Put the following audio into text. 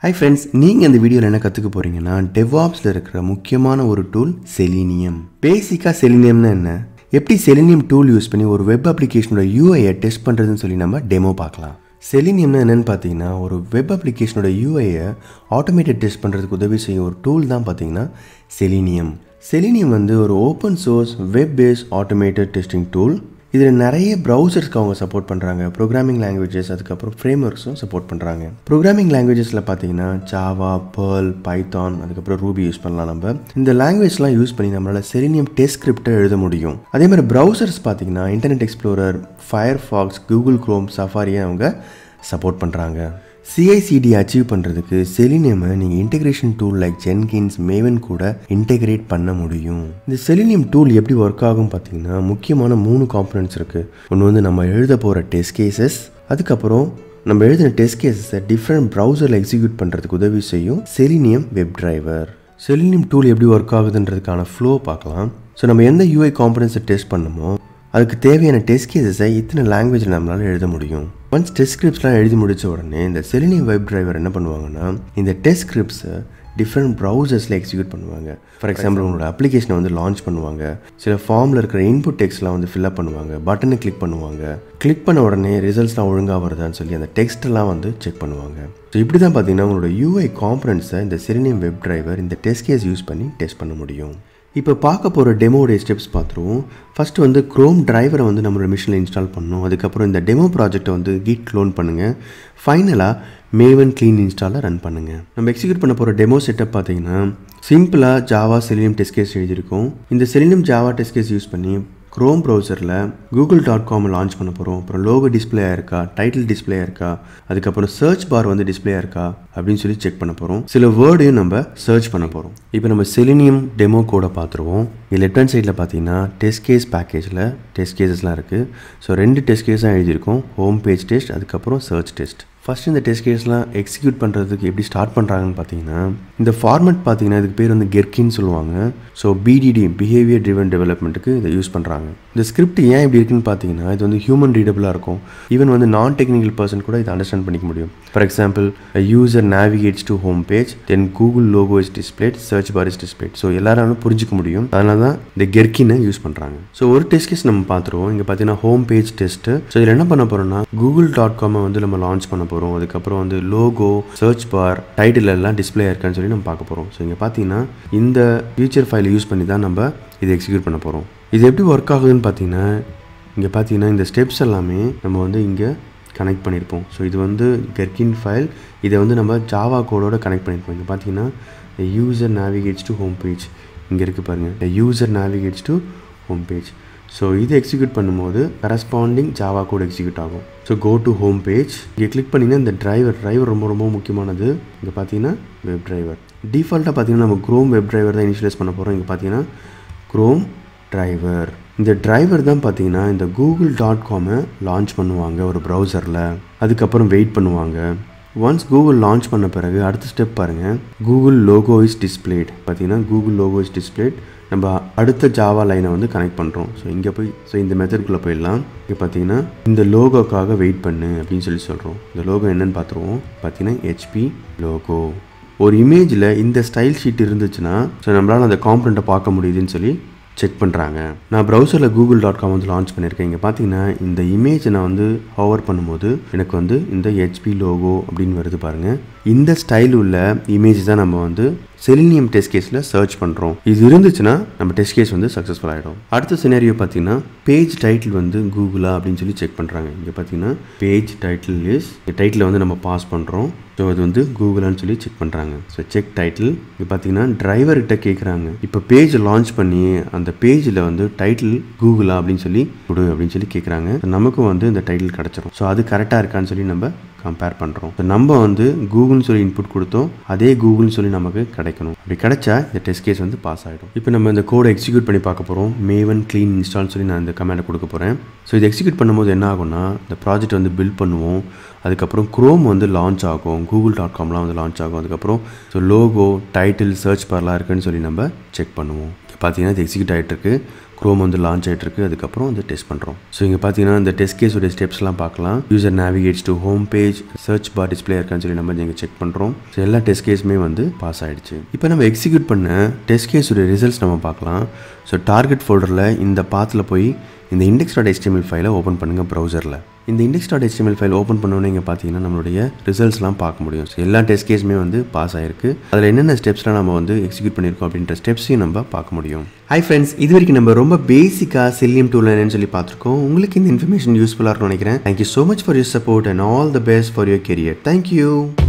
hi friends நீங்கள் இந்த வீடியோவில் என்ன கற்றுக்க போகிறீங்கன்னா டெவாப்ஸில் இருக்கிற முக்கியமான ஒரு டூல் செலினியம் பேசிக்காக செலினியம்னா என்ன எப்படி செலினியம் டூல் யூஸ் பண்ணி ஒரு வெப் அப்ளிகேஷனோட யூஐயை டெஸ்ட் பண்ணுறதுன்னு சொல்லி நம்ம டெமோ பார்க்கலாம் செலினியம்னா என்னென்னு பார்த்தீங்கன்னா ஒரு வெப் அப்ளிகேஷனோட யூஐயை ஆட்டோமேட்டட் டெஸ்ட் பண்ணுறதுக்கு உதவி செய்யும் ஒரு டூல் தான் பார்த்தீங்கன்னா செலினியம் செலினியம் வந்து ஒரு open source web base automated testing tool இதில் நிறைய ப்ரௌசர்ஸ்க்கு அவங்க சப்போர்ட் பண்ணுறாங்க ப்ரோக்ராமிங் லாங்குவேஜஸ் அதுக்கப்புறம் ஃப்ரேம் ஒர்க்ஸும் சப்போர்ட் பண்ணுறாங்க ப்ரோக்ராமிங் லாங்குவேஜஸில் பார்த்தீங்கன்னா ஜாவா பேர்ல் பைத்தான் அதுக்கப்புறம் ரூபி யூஸ் பண்ணலாம் நம்ம இந்த லாங்குவேஜ்லாம் யூஸ் பண்ணி நம்மளால் செலினியம் டெஸ்ட் ஸ்கிரிப்டை எழுத முடியும் அதே மாதிரி ப்ரௌசர்ஸ் பார்த்தீங்கன்னா Internet Explorer Firefox Google Chrome சஃபாரியை அவங்க சப்போர்ட் பண்ணுறாங்க சிஐசிடி அச்சீவ் பண்ணுறதுக்கு செலினியமை நீங்கள் integration tool like Jenkins Maven கூட இன்டெகிரேட் பண்ண முடியும் இந்த செலினியம் டூல் எப்படி ஒர்க் ஆகும் பார்த்தீங்கன்னா முக்கியமான மூணு காம்பனன்ட்ஸ் இருக்குது ஒன்று வந்து நம்ம எழுத போகிற டெஸ்ட் கேசஸ் அதுக்கப்புறம் நம்ம எழுதின டெஸ்ட் கேசஸை டிஃப்ரெண்ட் ப்ரௌசரில் எக்ஸிக்யூட் பண்ணுறதுக்கு உதவி செய்யும் selenium web driver selenium tool எப்படி ஒர்க் ஆகுதுன்றதுக்கான ஃப்ளோ பார்க்கலாம் ஸோ நம்ம எந்த யூஐ காம்பனன்ஸை டெஸ்ட் பண்ணமோ அதுக்கு தேவையான டெஸ்ட் கேசஸை இத்தனை லாங்குவேஜில் நம்மளால் எழுத முடியும் ஒன்ஸ் டெஸ்ட் ஸ்கிரிப்ட்ஸ்லாம் எழுதி முடித்த உடனே இந்த செலினியம் வெப் டிரைவர் என்ன பண்ணுவாங்கன்னா இந்த டெஸ்ட் ஸ்கிரிப்ட்ஸை டிஃப்ரெண்ட் ப்ரௌசர்ஸில் எக்ஸிக்யூட் பண்ணுவாங்க ஃபார் எக்ஸாம்பிள் உங்களோட அப்ளிகேஷனை வந்து லான்ச் பண்ணுவாங்க சில ஃபார்மில் இருக்கிற இன்புட் டெக்ஸ்ட்லாம் வந்து ஃபில்அப் பண்ணுவாங்க பட்டனை கிளிக் பண்ணுவாங்க கிளிக் பண்ண உடனே ரிசல்ட்ஸ்லாம் ஒழுங்காக வருதான்னு சொல்லி அந்த டெக்ஸ்ட்டெல்லாம் வந்து செக் பண்ணுவாங்க ஸோ இப்படி தான் பார்த்தீங்கன்னா உங்களோட யூஐ காம்பனன்ஸை இந்த செலினியம் வெப் டிரைவர் இந்த டெஸ்ட் கேஸ் யூஸ் பண்ணி டெஸ்ட் பண்ண முடியும் இப்போ பார்க்க போகிற டெமோடைய ஸ்டெப்ஸ் பார்த்துருவோம் ஃபஸ்ட்டு வந்து க்ரோம் டிரைவரை வந்து நம்மளோட மிஷினில் இன்ஸ்டால் பண்ணணும் அதுக்கப்புறம் இந்த டெமோ ப்ராஜெக்ட்டை வந்து கிட் க்ளோன் பண்ணுங்கள் ஃபைனலாக மேவன் க்ளீன் இன்ஸ்டாலில் ரன் பண்ணுங்கள் நம்ம எக்ஸிக்யூட் பண்ண போகிற டெமோ செட்டப் பார்த்தீங்கன்னா சிம்பிளாக ஜாவா செலினியம் டெஸ்ட் கேஸ் எழுதியிருக்கோம் இந்த selenium Java test case use பண்ணி க்ரோம் ப்ரௌசரில் கூகுள் டாட் காம் லான்ச் பண்ண போகிறோம் அப்புறம் லோகோ டிஸ்பிளேயாக இருக்கா டைட்டில் டிஸ்பிளேயாக இருக்கா அதுக்கப்புறம் சர்ச் பார் வந்து டிஸ்பிளேயாக இருக்கா அப்படின்னு சொல்லி செக் பண்ண போகிறோம் சில வேர்டையும் நம்ம சர்ச் பண்ண போகிறோம் இப்போ நம்ம செலினியம் டெமோ கோடை பார்த்துருவோம் இது லெஃப்ட் ஹேண்ட் சைடில் பார்த்தீங்கன்னா டெஸ்ட் கேஸ் பேக்கேஜில் டெஸ்ட் கேசஸ்லாம் இருக்குது ஸோ ரெண்டு டெஸ்ட் கேஸ் தான் எழுதியிருக்கோம் ஹோம் பேஜ் டெஸ்ட் அதுக்கப்புறம் சர்ச் டெஸ்ட் ஃபஸ்ட் இந்த டெஸ்ட் கேஸ்லாம் எக்ஸிக்யூட் பண்ணுறதுக்கு எப்படி ஸ்டார்ட் பண்ணுறாங்கன்னு பார்த்தீங்கன்னா இந்த ஃபார்மெட் பார்த்தீங்கன்னா இதுக்கு பேர் வந்து கெர்கின்னு சொல்லுவாங்க ஸோ பிடிடி பிஹேவியர் ட்ரிவன் டெவலப்மெண்ட்டுக்கு இதை யூஸ் பண்ணுறாங்க இந்த ஸ்கிரிப்ட் ஏன் இப்படி இருக்குன்னு பார்த்தீங்கன்னா இது வந்து ஹியூமன் ரீடபிளாக இருக்கும் ஈவன் வந்து நான் டெக்னிக்கல் பர்சன் கூட இதை அண்டர்ஸ்டாண்ட் பண்ணிக்க முடியும் for example user navigates to home page then Google logo is displayed search bar is displayed so எல்லாராலும் புரிஞ்சிக்க முடியும் அதனால தான் இந்த கெர்கினை யூஸ் பண்ணுறாங்க ஸோ ஒரு டெஸ்ட் கேஸ் நம்ம பார்த்துருவோம் இங்கே பார்த்தீங்கன்னா ஹோம் பேஜ் டெஸ்ட்டு ஸோ இதில் என்ன பண்ண போகிறோம்னா கூகுள் டாட் காமை வந்து நம்ம லான்ச் பண்ண போகிறோம் அதுக்கப்புறம் வந்து லோகோ சர்ச் பார் டைட்டில் எல்லாம் டிஸ்பிளே இருக்கான்னு சொல்லி நம்ம பார்க்க போகிறோம் ஸோ இங்கே பார்த்தீங்கன்னா இந்த ஃபியூச்சர் ஃபைலை யூஸ் பண்ணி தான் நம்ம இதை எக்ஸிக்யூட் பண்ண போகிறோம் இது எப்படி ஒர்க் ஆகுதுன்னு பார்த்தீங்கன்னா இங்கே பார்த்தீங்கன்னா இந்த ஸ்டெப்ஸ் எல்லாமே நம்ம வந்து இங்கே கனெக்ட் பண்ணியிருப்போம் ஸோ இது வந்து கெர்கின் ஃபைல் இதை வந்து நம்ம ஜாவா கோடோட கனெக்ட் பண்ணியிருப்போம் இங்கே பார்த்தீங்கன்னா user navigates to home page இங்கே இருக்குது பாருங்கள் user navigates to home page so இது எக்ஸிக்யூட் பண்ணும்போது கரஸ்பாண்டிங் ஜாவா கோட் எக்ஸிக்யூட் ஆகும் so go to home page இங்கே கிளிக் பண்ணிங்கன்னா இந்த டிரைவர் டிரைவர் ரொம்ப ரொம்ப முக்கியமானது இங்கே பார்த்தீங்கன்னா வெப் டிரைவர் டிஃபால்ட்டாக பார்த்தீங்கன்னா நம்ம க்ரோம் வெப் டிரைவர் தான் இனிஷியலைஸ் பண்ண போகிறோம் இங்கே பார்த்தீங்கன்னா க்ரோம் டிரைவர் இந்த டிரைவர் தான் பார்த்தீங்கன்னா இந்த கூகுள் டாட் காமை லான்ச் பண்ணுவாங்க ஒரு ப்ரௌசரில் அதுக்கப்புறம் வெயிட் பண்ணுவாங்க ஒன்ஸ் கூகுள் லான்ச் பண்ண பிறகு அடுத்த ஸ்டெப் பாருங்கள் கூகுள் லோகோ இஸ் டிஸ்பிளேட் பார்த்தீங்கன்னா கூகுள் லோகோ இஸ் டிஸ்பிளேட் நம்ம அடுத்த ஜாவா லைனை வந்து கனெக்ட் பண்ணுறோம் ஸோ இங்கே போய் ஸோ இந்த மெத்தட்குள்ளே போயிடலாம் இங்கே பார்த்தீங்கன்னா இந்த லோகோக்காக வெயிட் பண்ணு அப்படின்னு சொல்லி சொல்கிறோம் இந்த லோகோ என்னன்னு பார்த்துருவோம் பார்த்தீங்கன்னா ஹெச்பி லோகோ ஒரு இமேஜில் இந்த ஸ்டைல் ஷீட் இருந்துச்சுன்னா ஸோ நம்மளால் அந்த காம்பனண்ட்டை பார்க்க முடியுதுன்னு சொல்லி செக் பண்ணுறாங்க நான் ப்ரௌசரில் கூகுள் டாட் காம் வந்து லான்ச் பண்ணியிருக்கேன் இங்கே பார்த்தீங்கன்னா இந்த இமேஜை நான் வந்து ஹவர் பண்ணும்போது எனக்கு வந்து இந்த ஹெச்பி லோகோ அப்படின்னு வருது பாருங்கள் இந்த ஸ்டைல் உள்ள இமேஜ் தான் நம்ம வந்து செலினியம் டெஸ்ட் கேஸில் சர்ச் பண்ணுறோம் இது இருந்துச்சுன்னா நம்ம டெஸ்ட் கேஸ் வந்து சக்ஸஸ்ஃபுல் ஆகிடும் அடுத்த சினாரியோ பார்த்தீங்கன்னா பேஜ் டைட்டில் வந்து கூகுளா அப்படின்னு சொல்லி செக் பண்ணுறாங்க இங்கே பார்த்தீங்கன்னா பேஜ் டைட்டில் இஸ் டைட்டில் வந்து நம்ம பாஸ் பண்ணுறோம் ஸோ அது வந்து கூகுளான்னு சொல்லி செக் பண்ணுறாங்க ஸோ செக் டைட்டில் இங்கே பார்த்தீங்கன்னா டிரைவர்கிட்ட கேட்குறாங்க இப்போ பேஜ் லான்ச் பண்ணி அந்த பேஜில் வந்து டைட்டில் கூகுளா அப்படின்னு சொல்லி கொடு அப்படின்னு சொல்லி கேட்குறாங்க நமக்கும் வந்து இந்த டைட்டில் கிடச்சிரும் ஸோ அது கரெக்டாக இருக்கான்னு சொல்லி நம்ம கம்பேர் பண்ணுறோம் நம்ம வந்து கூகுள்னு சொல்லி இன்புட் கொடுத்தோம் அதே கூகுள்னு சொல்லி நமக்கு கிடைக்கணும் அப்படி கிடைச்சா இந்த டெஸ்ட் கேஸ் வந்து பாஸ் ஆகிடும் இப்போ நம்ம இந்த கோடை எக்ஸிக்யூட் பண்ணி பார்க்க போகிறோம் மேவன் க்ளீன் இன்ஸ்டால்னு சொல்லி நான் இந்த கமெண்டை கொடுக்க போகிறேன் ஸோ இது எக்ஸிக்யூட் பண்ணும்போது என்ன ஆகும்னா இந்த ப்ராஜெக்ட் வந்து பில்ட் பண்ணுவோம் அதுக்கப்புறம் க்ரோம் வந்து லான்ச் ஆகும் கூகுள் டாட் காம்லாம் வந்து லான்ச் ஆகும் அதுக்கப்புறம் ஸோ லோகோ டைட்டில் சர்ச் பார்லாம் இருக்குன்னு சொல்லி நம்ம செக் பண்ணுவோம் பார்த்தீங்கன்னா இது எக்ஸிக்யூட் ஆகிட்டு இருக்கு க்ரோம் வந்து லான்ச் ஆகிட்டு இருக்கு அதுக்கப்புறம் வந்து டெஸ்ட் பண்ணுறோம் ஸோ இங்கே பார்த்தீங்கன்னா இந்த டெஸ்ட் கேஸோட ஸ்டெப்ஸ்லாம் பார்க்கலாம் user navigates to home page search bar display இருக்கான்னு சொல்லி நம்ம இங்கே செக் பண்ணுறோம் ஸோ எல்லா டெஸ்ட் கேஸுமே வந்து பாஸ் ஆகிடுச்சு இப்போ நம்ம எக்ஸிக்யூட் பண்ண டெஸ்ட் கேஸோட ரிசல்ட்ஸ் நம்ம பார்க்கலாம் ஸோ டார்கெட் ஃபோல்டரில் இந்த பாத்தில் போய் இந்த இண்டெக்ஸ் டாட் HTML ஃபைலை ஓப்பன் பண்ணுங்கள் ப்ரௌசரில் இந்த index dot HTML file open பண்ணோன்னே இங்கே பார்த்தீங்கன்னா நம்மளுடைய ரிசல்ட்ஸ்லாம் பார்க்க முடியும் ஸோ எல்லா டெஸ்ட் கேஸுமே வந்து பாஸ் ஆயிருக்கு அதில் என்னென்ன ஸ்டெப்ஸ்லாம் நம்ம வந்து எக்ஸிக்யூட் பண்ணியிருக்கோம் அப்படின்ற ஸ்டெப்ஸையும் நம்ம பார்க்க முடியும் ஹை ஃப்ரெண்ட்ஸ் இது வரைக்கும் நம்ம ரொம்ப பேசிக்காக செல்லியம் டூல் என்னன்னு சொல்லி பார்த்துருக்கோம் உங்களுக்கு இந்த இன்ஃபர்மேஷன் யூஸ்ஃபுல்லாக இருக்கும்னு நினைக்கிறேன் thank you so much for your support and all the best for your career thank you